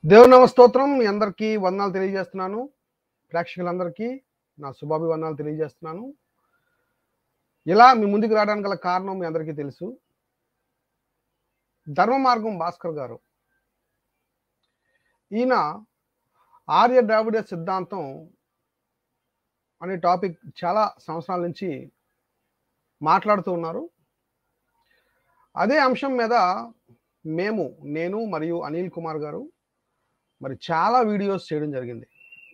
దేవుని నమస్తోత్రం మీ అందరికీ వందనాలు తెలియజేస్తున్నాను ప్రేక్షకులందరికీ నా శుభాభివందనాలు తెలియజేస్తున్నాను ఇలా మీ ముందుకు రావడానికి గల కారణం మీ అందరికీ తెలుసు ధర్మ మార్గం భాస్కర్ గారు ఈయన ఆర్య ద్రావిడ సిద్ధాంతం అనే టాపిక్ చాలా సంవత్సరాల నుంచి మాట్లాడుతూ ఉన్నారు అదే అంశం మీద మేము నేను మరియు అనిల్ కుమార్ గారు మరి చాలా వీడియోస్ చేయడం జరిగింది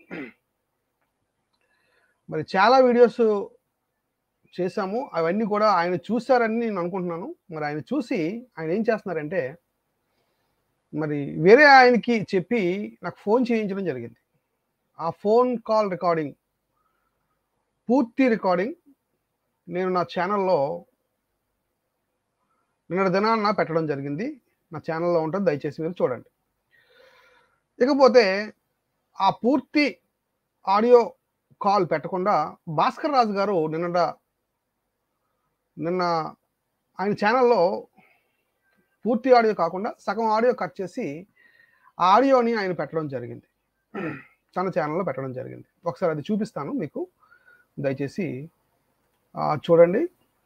మరి చాలా వీడియోస్ చేశాము అవన్నీ కూడా ఆయన చూశారని నేను అనుకుంటున్నాను మరి ఆయన చూసి ఆయన ఏం చేస్తున్నారంటే మరి వేరే ఆయనకి చెప్పి నాకు ఫోన్ చేయించడం జరిగింది ఆ ఫోన్ కాల్ రికార్డింగ్ పూర్తి రికార్డింగ్ నేను నా ఛానల్లో నిన్నటి దినాన్న పెట్టడం జరిగింది నా ఛానల్లో ఉంటుంది దయచేసి మీరు చూడండి ఇకపోతే ఆ పూర్తి ఆడియో కాల్ పెట్టకుండా భాస్కర్ రాజు గారు నిన్న నిన్న ఆయన ఛానల్లో పూర్తి ఆడియో కాకుండా సగం ఆడియో కట్ చేసి ఆ ఆడియోని ఆయన పెట్టడం జరిగింది తన ఛానల్లో పెట్టడం జరిగింది ఒకసారి అది చూపిస్తాను మీకు దయచేసి ఆ, చూడండి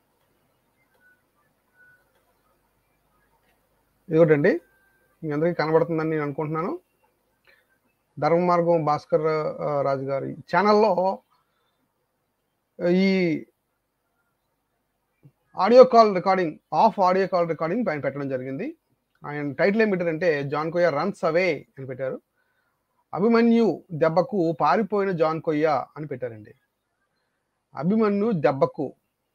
ఇదిగోటండి మీ అందరికీ కనబడుతుందని నేను అనుకుంటున్నాను ధర్మ మార్గం భాస్కర్ ఆ, రాజు గారి ఛానల్లో ఈ audio call recording of audio call recording పైన పెట్టడం జరిగింది ఆయన టైటిల్ ఏం పెట్టారంటే జాన్ కొయ్య రన్స్ అవే అని పెట్టారు అభిమన్యు దెబ్బకు పారిపోయిన జాన్ కొయ్య అని పెట్టారండి అభిమన్యు దెబ్బకు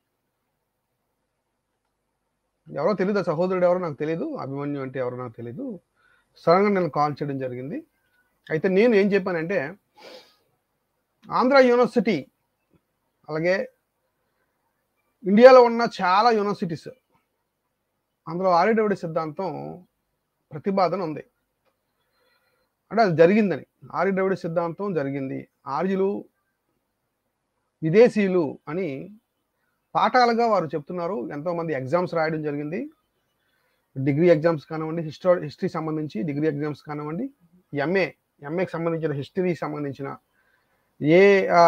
ఎవరో తెలియదు ఆ సహోదరుడు ఎవరో నాకు తెలియదు అభిమన్యు అంటే ఎవరో నాకు తెలియదు సడన్గా నేను కాల్ చేయడం జరిగింది అయితే నేను ఏం చెప్పానంటే ఆంధ్ర యూనివర్సిటీ అలాగే ఇండియాలో ఉన్న చాలా యూనివర్సిటీస్ అందులో ఆర్యడవిడి సిద్ధాంతం ప్రతిపాదన ఉంది అంటే అది జరిగిందని ఆర్యడవిడి సిద్ధాంతం జరిగింది ఆర్యులు విదేశీయులు అని పాఠాలుగా వారు చెప్తున్నారు ఎంతోమంది ఎగ్జామ్స్ రాయడం జరిగింది డిగ్రీ ఎగ్జామ్స్ కానివ్వండి హిస్టో హిస్టరీ సంబంధించి డిగ్రీ ఎగ్జామ్స్ కానివ్వండి ఎంఏ ఎంఏకి సంబంధించిన హిస్టరీకి సంబంధించిన ఏ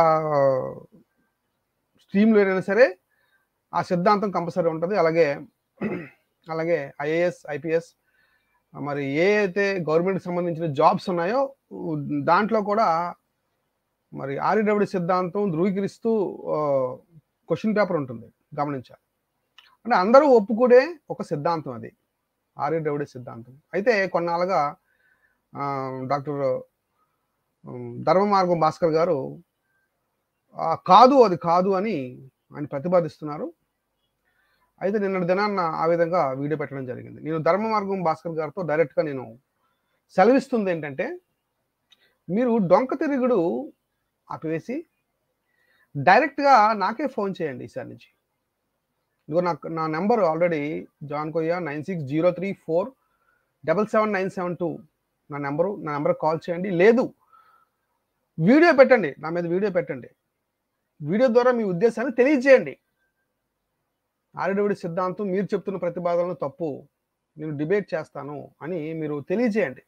స్ట్రీమ్లో అయినా సరే ఆ సిద్ధాంతం కంపల్సరీ ఉంటుంది అలాగే అలాగే ఐఏఎస్ ఐపీఎస్ మరి ఏ అయితే గవర్నమెంట్కి సంబంధించిన జాబ్స్ ఉన్నాయో దాంట్లో కూడా మరి ఆర్యడబ్ల్యూ సిద్ధాంతం ధృవీకరిస్తూ క్వశ్చన్ పేపర్ ఉంటుంది గమనించాలి అంటే అందరూ ఒప్పుకునే ఒక సిద్ధాంతం అది ఆర్యడబ్ల్యూ సిద్ధాంతం అయితే కొన్నాళ్ళుగా ఆ, డాక్టర్ ఉమ్, ధర్మ మార్గం భాస్కర్ గారు ఆ, కాదు అది కాదు అని ఆయన ప్రతిపాదిస్తున్నారు అయితే నిన్నటి దినాన్న ఆ విధంగా వీడియో పెట్టడం జరిగింది నేను ధర్మ మార్గం భాస్కర్ గారితో డైరెక్ట్గా నేను సెలవిస్తుంది ఏంటంటే మీరు డొంక తిరుగుడు ఆపివేసి డైరెక్ట్గా నాకే ఫోన్ చేయండి ఈసారి నుంచి ఇదిగో నాకు నా number already John Koyya nine six zero three four double seven nine seven two నా నెంబరు నా నెంబర్ కాల్ చేయండి లేదు వీడియో పెట్టండి నా మీద వీడియో పెట్టండి వీడియో ద్వారా మీ ఉద్దేశాన్ని తెలియజేయండి ఆర్యడవిడి సిద్ధాంతం మీరు చెప్తున్న ప్రతిపాదనలు తప్పు నేను డిబేట్ చేస్తాను అని మీరు తెలియజేయండి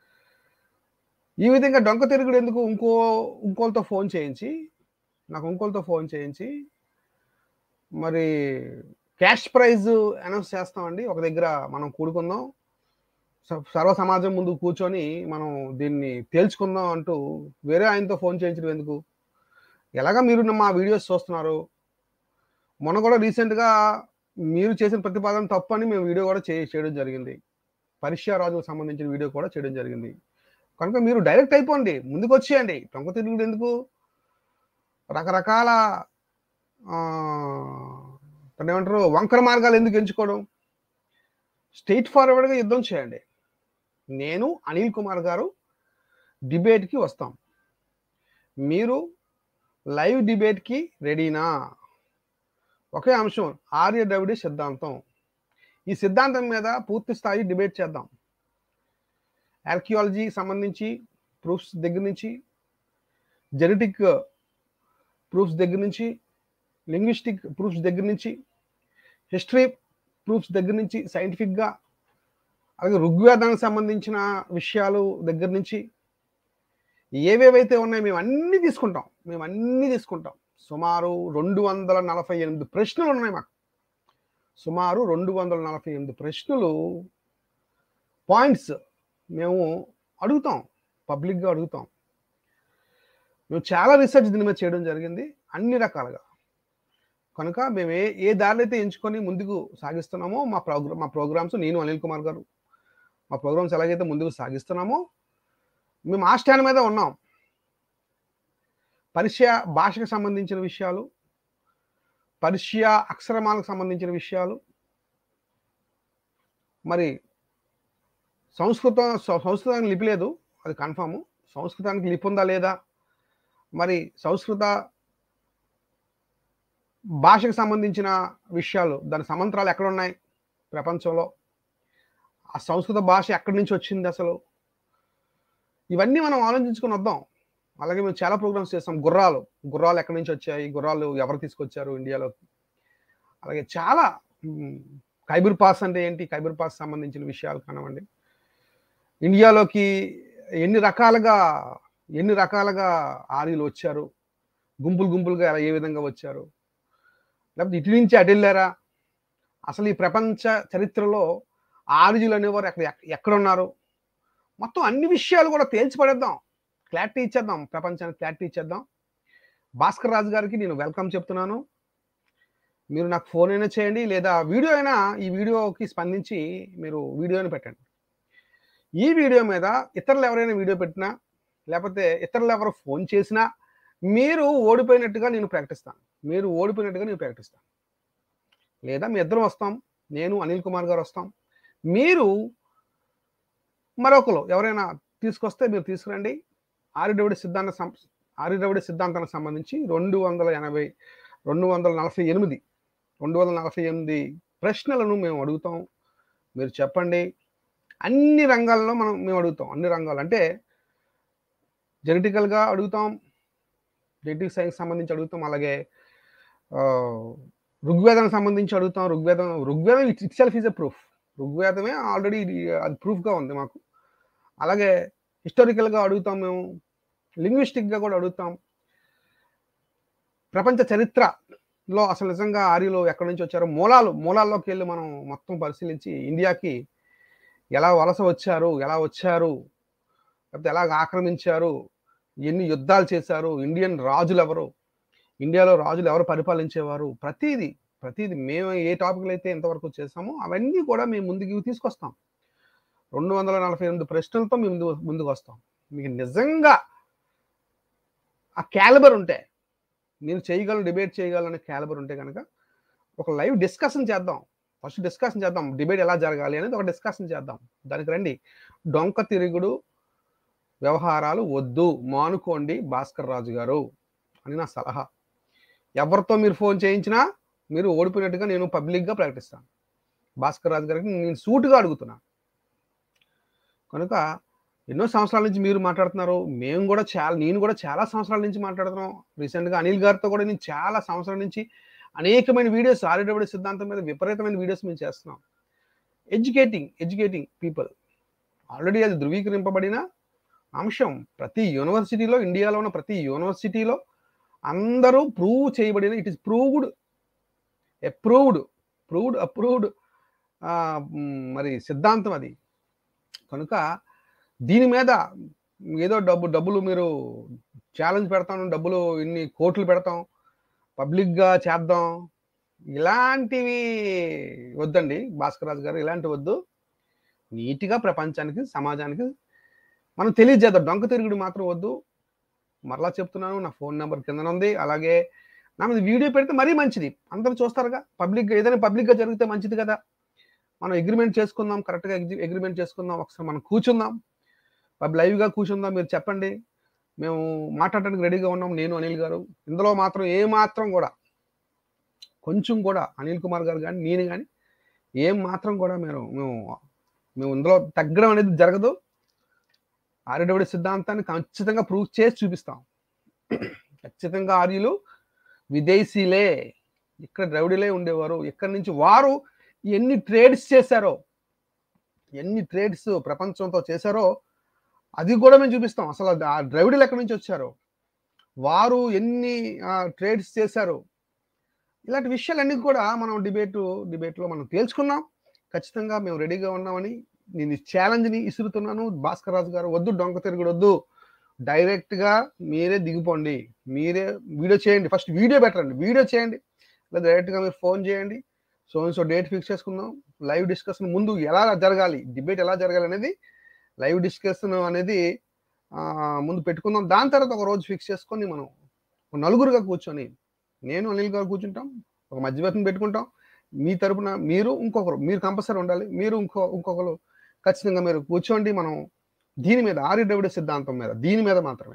ఈ విధంగా డొంక తిరుగుడు ఎందుకు ఇంకో ఇంకోళ్ళతో ఫోన్ చేయించి నాకు ఇంకోళ్ళతో ఫోన్ చేయించి మరి క్యాష్ ప్రైజ్ అనౌన్స్ చేస్తామండి ఒక దగ్గర మనం కూడుకుందాం స- సర్వ సమాజం ముందు కూర్చొని మనం దీన్ని తేల్చుకుందాం అంటూ వేరే ఆయనతో ఫోన్ చేయించడం ఎందుకు ఎలాగా మీరు మా వీడియోస్ చూస్తున్నారు మొన్న కూడా రీసెంట్గా మీరు చేసిన ప్రతిపాదన తప్పు అని మేము వీడియో కూడా చే చేయడం జరిగింది పరీక్షా రాజుకు సంబంధించిన వీడియో కూడా చేయడం జరిగింది కనుక మీరు డైరెక్ట్ అయిపోండి ముందుకు వచ్చేయండి టొంక తిరుగుడు ఎందుకు రకరకాల ఆ, దాన్ని ఏమంటారు వంకర మార్గాలు ఎందుకు ఎంచుకోవడం స్ట్రైట్ ఫార్వర్డ్గా యుద్ధం చేయండి నేను అనిల్ కుమార్ గారు డిబేట్కి వస్తాం మీరు లైవ్ డిబేట్కి రెడీనా ఒకే అంశం ఆర్య ద్రవిడి సిద్ధాంతం ఈ సిద్ధాంతం మీద పూర్తి స్థాయి డిబేట్ చేద్దాం ఆర్కియాలజీ సంబంధించి ప్రూఫ్స్ దగ్గర నుంచి జెనెటిక్ ప్రూఫ్స్ దగ్గర నుంచి లింగ్విస్టిక్ ప్రూఫ్స్ దగ్గర నుంచి హిస్టరీ ప్రూఫ్స్ దగ్గర నుంచి సైంటిఫిక్గా అలాగే ఋగ్వేదానికి సంబంధించిన విషయాలు దగ్గర నుంచి ఏవేవైతే ఉన్నాయో మేము అన్నీ తీసుకుంటాం మేము అన్నీ తీసుకుంటాం సుమారు రెండు వందల నలభై ఎనిమిది ప్రశ్నలు ఉన్నాయి మాకు సుమారు రెండు వందల నలభై ఎనిమిది ప్రశ్నలు పాయింట్స్ మేము అడుగుతాం పబ్లిక్గా అడుగుతాం మేము చాలా రీసెర్చ్ దీని మీద చేయడం జరిగింది అన్ని రకాలుగా కనుక మేము ఏ ఏ దారిలో అయితే ఎంచుకొని ముందుకు సాగిస్తున్నామో మా ప్రోగ్రామ్ మా ప్రోగ్రామ్స్ నేను అనిల్ కుమార్ గారు మా ప్రోగ్రామ్స్ ఎలాగైతే ముందుకు సాగిస్తున్నామో మేము ఆ స్టాండ్ మీద ఉన్నాం పర్షియా భాషకు సంబంధించిన విషయాలు పర్షియా అక్షరమాలకు సంబంధించిన విషయాలు మరి సంస్కృతం సం- సంస్కృతానికి లిపి లేదు అది కన్ఫాము సంస్కృతానికి లిపి ఉందా లేదా మరి సంస్కృత భాషకు సంబంధించిన విషయాలు దాని సమంత్రాలు ఎక్కడ ఉన్నాయి ప్రపంచంలో ఆ సంస్కృత భాష ఎక్కడి నుంచి వచ్చింది అసలు ఇవన్నీ మనం ఆలోచించుకొని వద్దాం అలాగే మేము చాలా ప్రోగ్రామ్స్ చేస్తాం గుర్రాలు గుర్రాలు ఎక్కడి నుంచి వచ్చాయి గుర్రాలు ఎవరు తీసుకొచ్చారు ఇండియాలోకి అలాగే చాలా మ్, కైబర్ పాస్ అంటే ఏంటి కైబర్ పాస్ సంబంధించిన విషయాలు కానివ్వండి ఇండియాలోకి ఎన్ని రకాలుగా ఎన్ని రకాలుగా ఆర్యులు వచ్చారు గుంపులు గుంపులుగా ఎలా ఏ విధంగా వచ్చారు లేకపోతే ఇటు నుంచి అటు వెళ్ళారా అసలు ఈ ప్రపంచ చరిత్రలో ఆర్యులు అనేవారు ఎక్కడ ఎక్కడ ఉన్నారు మొత్తం అన్ని విషయాలు కూడా తేల్చి పడేద్దాం క్లారిటీ ఇచ్చేద్దాం ప్రపంచానికి క్లారిటీ ఇచ్చేద్దాం భాస్కర్ రాజు గారికి నేను వెల్కమ్ చెప్తున్నాను మీరు నాకు ఫోన్ అయినా చేయండి లేదా వీడియో అయినా ఈ వీడియోకి స్పందించి మీరు వీడియోని పెట్టండి ఈ వీడియో మీద ఇతరులు ఎవరైనా వీడియో పెట్టినా లేకపోతే ఇతరులు ఎవరు ఫోన్ చేసినా మీరు ఓడిపోయినట్టుగా నేను ప్రకటిస్తాను మీరు ఓడిపోయినట్టుగా నేను ప్రకటిస్తాను లేదా మీ ఇద్దరం వస్తాం నేను అనిల్ కుమార్ గారు వస్తాం మీరు మరొకరు ఎవరైనా తీసుకొస్తే మీరు తీసుకురండి ఆరిడవిడి సిద్ధాంత సం ఆరిడవిడి సిద్ధాంతానికి సంబంధించి రెండు వందల ఎనభై రెండు వందల నలభై ఎనిమిది రెండు వందల నలభై ఎనిమిది ప్రశ్నలను మేము అడుగుతాం మీరు చెప్పండి అన్ని రంగాల్లో మనం మేము అడుగుతాం అన్ని రంగాలు అంటే జెనెటికల్గా అడుగుతాం జెనెటిక్ సైన్స్ సంబంధించి అడుగుతాం అలాగే ఆ, ఋగ్వేదానికి సంబంధించి అడుగుతాం ఋగ్వేదం ఋగ్వేదం itself is a proof ఋగ్వేదమే ఆల్రెడీ అది ప్రూఫ్గా ఉంది మాకు అలాగే హిస్టారికల్గా అడుగుతాం మేము లింగ్విస్టిక్గా కూడా అడుగుతాం ప్రపంచ చరిత్రలో అసలు నిజంగా ఆర్యులు ఎక్కడి నుంచి వచ్చారో మూలాలు మూలాల్లోకి వెళ్ళి మనం మొత్తం పరిశీలించి ఇండియాకి ఎలా వలస వచ్చారు ఎలా వచ్చారు లేకపోతే ఎలా ఆక్రమించారు ఎన్ని యుద్ధాలు చేశారు ఇండియన్ రాజులు ఎవరు ఇండియాలో రాజులు ఎవరు పరిపాలించేవారు ప్రతిదీ ప్రతిదీ మేము ఏ టాపిక్లు అయితే ఎంతవరకు చేస్తామో అవన్నీ కూడా మేము ముందుకు తీసుకొస్తాం రెండు వందల నలభై ఎనిమిది ప్రశ్నలతో మేము ముందు ముందుకు వస్తాం మీకు నిజంగా ఆ క్యాలిబర్ ఉంటే నేను చేయగలను డిబేట్ చేయగలను క్యాలిబర్ ఉంటే కనుక ఒక లైవ్ డిస్కషన్ చేద్దాం ఫస్ట్ డిస్కషన్ చేద్దాం డిబేట్ ఎలా జరగాలి అనేది ఒక డిస్కషన్ చేద్దాం దానికి రండి డొంక తిరుగుడు వ్యవహారాలు వద్దు మానుకోండి భాస్కర్ రాజు గారు అని నా సలహా ఎవరితో మీరు ఫోన్ చేయించినా మీరు ఓడిపోయినట్టుగా నేను పబ్లిక్గా ప్రకటిస్తాను భాస్కర్ రాజు గారికి నేను సూటుగా అడుగుతున్నాను కనుక ఎన్నో సంవత్సరాల నుంచి మీరు మాట్లాడుతున్నారు మేము కూడా చాలా నేను కూడా చాలా సంవత్సరాల నుంచి మాట్లాడుతున్నాం రీసెంట్గా అనిల్ గారితో కూడా నేను చాలా సంవత్సరాల నుంచి అనేకమైన వీడియోస్ ఆర్డబ్ల్యూ సిద్ధాంతం మీద విపరీతమైన వీడియోస్ మేము చేస్తున్నాం ఎడ్యుకేటింగ్ ఎడ్యుకేటింగ్ పీపుల్ ఆల్రెడీ అది ధృవీకరింపబడిన అంశం ప్రతి యూనివర్సిటీలో ఇండియాలో ఉన్న ప్రతి యూనివర్సిటీలో అందరూ ప్రూవ్ చేయబడిన it is proved approved proved approved మరి సిద్ధాంతం అది కనుక దీని మీద ఏదో డబ్బు డబ్బులు మీరు ఛాలెంజ్ పెడతాం డబ్బులు ఇన్ని కోట్లు పెడతాం పబ్లిక్గా చేద్దాం ఇలాంటివి వద్దండి భాస్కర్ రాజు గారు ఇలాంటివి వద్దు నీట్గా ప్రపంచానికి సమాజానికి మనం తెలియజేద్దాం డొంక తిరుగుడు మాత్రం వద్దు మరలా చెప్తున్నాను నా ఫోన్ నెంబర్ కింద ఉంది అలాగే నా మీద వీడియో పెడితే మరీ మంచిది అందరూ చూస్తారుగా పబ్లిక్గా ఏదైనా పబ్లిక్గా జరిగితే మంచిది కదా మనం అగ్రిమెంట్ చేసుకుందాం కరెక్ట్గా అగ్రిమెంట్ చేసుకుందాం ఒకసారి మనం కూర్చుందాం పబ్ లైవ్గా కూర్చుందాం మీరు చెప్పండి మేము మాట్లాడడానికి రెడీగా ఉన్నాం నేను అనిల్ గారు ఇందులో మాత్రం ఏ మాత్రం కూడా కొంచెం కూడా అనిల్ కుమార్ గారు కానీ నేను కానీ ఏం మాత్రం కూడా మేము మేము మేము ఇందులో తగ్గడం అనేది జరగదు ఆర్యడవిడి సిద్ధాంతాన్ని ఖచ్చితంగా ప్రూవ్ చేసి చూపిస్తాం ఖచ్చితంగా ఆర్యులు విదేశీలే ఇక్కడ ద్రవిడులే ఉండేవారు ఇక్కడి నుంచి వారు ఎన్ని ట్రేడ్స్ చేశారో ఎన్ని ట్రేడ్స్ ప్రపంచంతో చేశారో అది కూడా మేము చూపిస్తాం అసలు ఆ ద్రవిడులు ఎక్కడి నుంచి వచ్చారో వారు ఎన్ని ట్రేడ్స్ చేశారు ఇలాంటి విషయాలన్నీ కూడా మనం డిబేట్ డిబేట్లో మనం తేల్చుకున్నాం ఖచ్చితంగా మేము రెడీగా ఉన్నామని నేను ఈ ఛాలెంజ్ని ఇసురుతున్నాను భాస్కర్ రాజు గారు వద్దు డొంక తిరుగుడు వద్దు డైరెక్ట్గా మీరే దిగిపోండి మీరే వీడియో చేయండి ఫస్ట్ వీడియో పెట్టండి వీడియో చేయండి లేదా డైరెక్ట్గా మీరు ఫోన్ చేయండి సో సో డేట్ ఫిక్స్ చేసుకుందాం లైవ్ డిస్కషన్ ముందు ఎలా జరగాలి డిబేట్ ఎలా జరగాలి అనేది లైవ్ డిస్కషన్ అనేది ఆ, ముందు పెట్టుకుందాం దాని తర్వాత ఒక రోజు ఫిక్స్ చేసుకొని మనం ఒక నలుగురుగా కూర్చొని నేను అనిల్ గారు కూర్చుంటాం ఒక మధ్యవర్తిని పెట్టుకుంటాం మీ తరపున మీరు ఇంకొకరు మీరు కంపల్సరీ ఉండాలి మీరు ఇంకో ఇంకొకరు ఖచ్చితంగా మీరు కూర్చోండి మనం దీని మీద ఆర్యద్రవిడ సిద్ధాంతం మీద దీని మీద మాత్రమే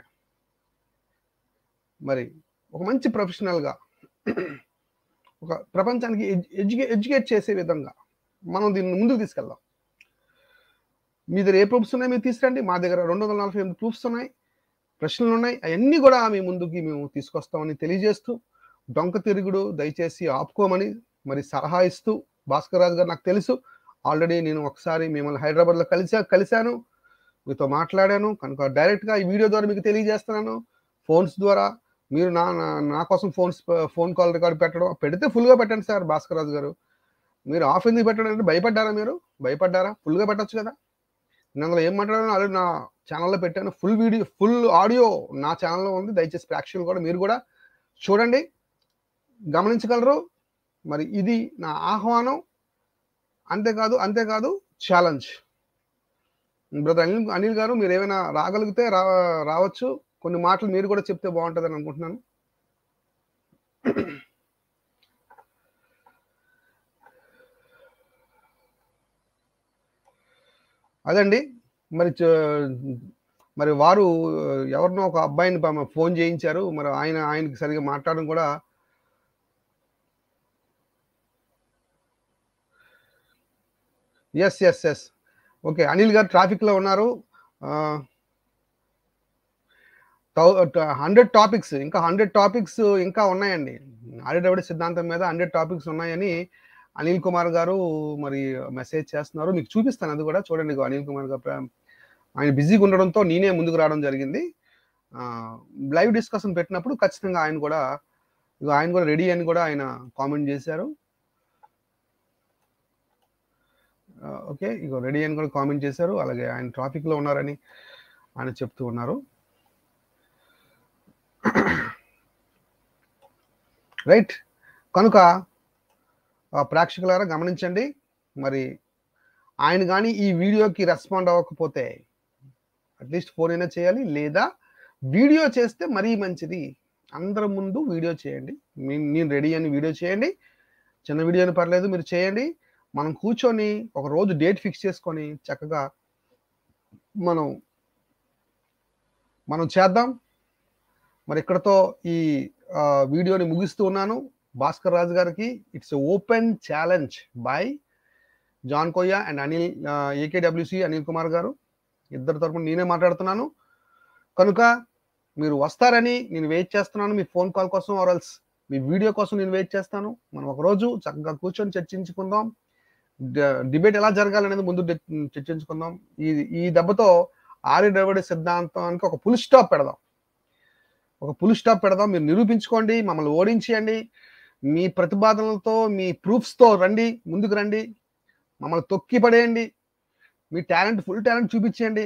మరి ఒక మంచి ప్రొఫెషనల్గా ఒక ప్రపంచానికి ఎడ్యుకే ఎడ్యుకేట్ చేసే విధంగా మనం దీన్ని ముందుకు తీసుకెళ్దాం మీ దగ్గర ఏ ప్రూఫ్స్ ఉన్నాయి మీరు తీసుకురండి మా దగ్గర రెండు వందల నలభై ఎనిమిది ప్రూఫ్స్ ఉన్నాయి ప్రశ్నలు ఉన్నాయి అవన్నీ కూడా మీ ముందుకి మేము తీసుకొస్తామని తెలియజేస్తూ డొంక తిరుగుడు దయచేసి ఆపుకోమని మరి సలహా ఇస్తూ భాస్కర్ రాజు గారు నాకు తెలుసు ఆల్రెడీ నేను ఒకసారి మిమ్మల్ని హైదరాబాద్లో కలిసా కలిశాను మీతో మాట్లాడాను కనుక డైరెక్ట్గా ఈ వీడియో ద్వారా మీకు తెలియజేస్తున్నాను ఫోన్స్ ద్వారా మీరు నా నా- నా కోసం ఫోన్స్ ఫోన్ కాల్ రికార్డ్ పెట్టడం పెడితే ఫుల్గా పెట్టండి సార్ భాస్కర్ రాజు గారు మీరు ఆఫ్ ఎందుకు పెట్టడం అంటే భయపడ్డారా మీరు భయపడ్డారా ఫుల్గా పెట్టొచ్చు కదా నేను అందులో ఏం మాట్లాడాను ఆల్రెడీ నా ఛానల్లో పెట్టాను ఫుల్ వీడియో ఫుల్ ఆడియో నా ఛానల్లో ఉంది దయచేసి ప్రేక్షకులు కూడా మీరు కూడా చూడండి గమనించగలరు మరి ఇది నా ఆహ్వానం అంతేకాదు అంతేకాదు ఛాలెంజ్ బ్రదర్ అనిల్ అనిల్ గారు మీరు ఏమైనా రాగలిగితే రా రావచ్చు కొన్ని మాటలు మీరు కూడా చెప్తే బాగుంటుందని అనుకుంటున్నాను అదండి మరి చ- మరి వారు ఎవరినో ఒక అబ్బాయిని పాపం ఫోన్ చేయించారు మరి ఆయన ఆయనకి సరిగా మాట్లాడడం కూడా yes yes yes okay Anil garu traffic లో ఉన్నారు హండ్రెడ్ టాపిక్స్ ఇంకా హండ్రెడ్ టాపిక్స్ ఇంకా ఉన్నాయండి ఆడిడవిడ సిద్ధాంతం మీద హండ్రెడ్ టాపిక్స్ ఉన్నాయని అనిల్ కుమార్ గారు మరి మెసేజ్ చేస్తున్నారు మీకు చూపిస్తాను అది కూడా చూడండి ఇగో అనిల్ కుమార్ గారు ప్ర- ఆయన బిజీగా ఉండడంతో నేనే ముందుకు రావడం జరిగింది లైవ్ డిస్కషన్ పెట్టినప్పుడు ఖచ్చితంగా ఆయన కూడా ఇగో ఆయన కూడా రెడీ అని కూడా ఆయన కామెంట్ చేశారు ఓకే ఇగో రెడీ అని కూడా కామెంట్ చేశారు అలాగే ఆయన ట్రాఫిక్ లో ఉన్నారని ఆయన చెప్తూ ఉన్నారు రైట్ కనుక ఆ, ప్రేక్షకులారా గమనించండి మరి ఆయన కానీ ఈ వీడియోకి రెస్పాండ్ అవ్వకపోతే అట్లీస్ట్ ఫోన్ అయినా చేయాలి లేదా వీడియో చేస్తే మరీ మంచిది అందరి ముందు వీడియో చేయండి మీ- నేను రెడీ అని వీడియో చేయండి చిన్న వీడియో అని పర్లేదు మీరు చేయండి మనం కూర్చొని ఒక రోజు డేట్ ఫిక్స్ చేసుకొని చక్కగా మనం మనం చేద్దాం మరి ఇక్కడతో ఈ ఆ, వీడియోని ముగిస్తూ ఉన్నాను భాస్కర్ రాజు గారికి it's open challenge by John Koyya and Anil AKWC Anil Kumar garu ఇద్దరు తరపున నేనే మాట్లాడుతున్నాను కనుక మీరు వస్తారని నేను వెయిట్ చేస్తున్నాను మీ ఫోన్ కాల్ కోసం ఆర్ఎల్స్ మీ వీడియో కోసం నేను వెయిట్ చేస్తాను మనం ఒక రోజు చక్కగా కూర్చొని చర్చించుకుందాం డిబేట్ ఎలా జరగాలనేది ముందు డి- చర్చించుకుందాం ఈ ఈ దెబ్బతో ఆర్య ద్రవిడ సిద్ధాంతానికి ఒక పుల్ స్టాప్ పెడదాం ఒక పుల్ స్టాప్ పెడదాం మీరు నిరూపించుకోండి మమ్మల్ని ఓడించేయండి మీ ప్రతిపాదనలతో మీ ప్రూఫ్స్తో రండి ముందుకు రండి మమ్మల్ని తొక్కి పడేయండి మీ టాలెంట్ ఫుల్ టాలెంట్ చూపించండి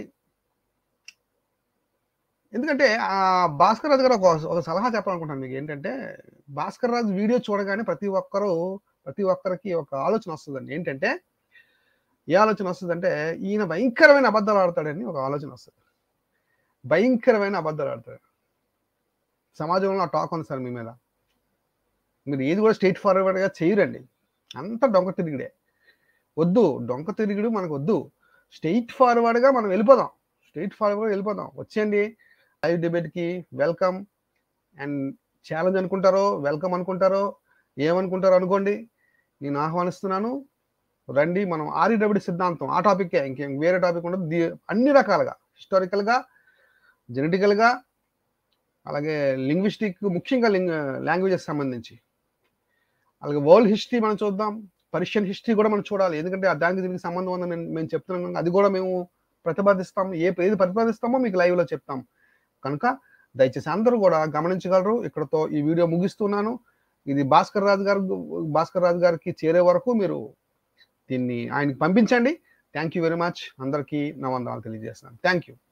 ఎందుకంటే ఆ భాస్కర్ రాజు గారు ఒక ఒక సలహా చెప్పాలనుకుంటాను మీకు ఏంటంటే భాస్కర్ రాజు వీడియో చూడగానే ప్రతి ఒక్కరూ ప్రతి ఒక్కరికి ఒక ఆలోచన వస్తుందండి ఏంటంటే ఏ ఆలోచన వస్తుందంటే ఈయన భయంకరమైన అబద్ధాలు ఆడతాడని ఒక ఆలోచన వస్తుంది భయంకరమైన అబద్ధాలు ఆడతాడు సమాజంలో ఆ టాక్ ఉంది సార్ మీ మీద మీరు ఏది కూడా స్ట్రైట్ ఫార్వర్డ్గా చేయరండి అంత డొంక తిరిగిడే వద్దు డొంక తిరుగుడు మనకు వద్దు స్ట్రైట్ ఫార్వర్డ్గా మనం వెళ్ళిపోదాం స్ట్రైట్ ఫార్వర్డ్ వెళ్ళిపోదాం వచ్చేయండి లైవ్ డిబేట్కి వెల్కమ్ అండ్ ఛాలెంజ్ అనుకుంటారో వెల్కమ్ అనుకుంటారో ఏమనుకుంటారో అనుకోండి నేను ఆహ్వానిస్తున్నాను రండి మనం ఆర్ఈడబ్ల్యూ సిద్ధాంతం ఆ టాపిక్కే ఇంకేం వేరే టాపిక్ ఉండదు దీ- అన్ని రకాలుగా హిస్టారికల్గా జెనెటికల్గా అలాగే లింగ్విస్టిక్ ముఖ్యంగా లింగ్ లాంగ్వేజెస్ సంబంధించి అలాగే వరల్డ్ హిస్టరీ మనం చూద్దాం పర్షియన్ హిస్టరీ కూడా మనం చూడాలి ఎందుకంటే ఆ దానికి దీనికి సంబంధం ఉందని నేను- మేము చెప్తున్నాం కనుక అది కూడా మేము ప్రతిపాదిస్తాం ఏ ఏది ప్రతిపాదిస్తామో మీకు live లో చెప్తాం కనుక దయచేసి అందరూ కూడా గమనించగలరు ఇక్కడతో ఈ వీడియో ముగిస్తున్నాను ఇది భాస్కర్ రాజు గారు భాస్కర్ రాజు గారికి చేరే వరకు మీరు దీన్ని ఆయనకి పంపించండి థ్యాంక్ యూ వెరీ మచ్ అందరికీ నా వందనాలు తెలియజేస్తున్నాను థ్యాంక్ యూ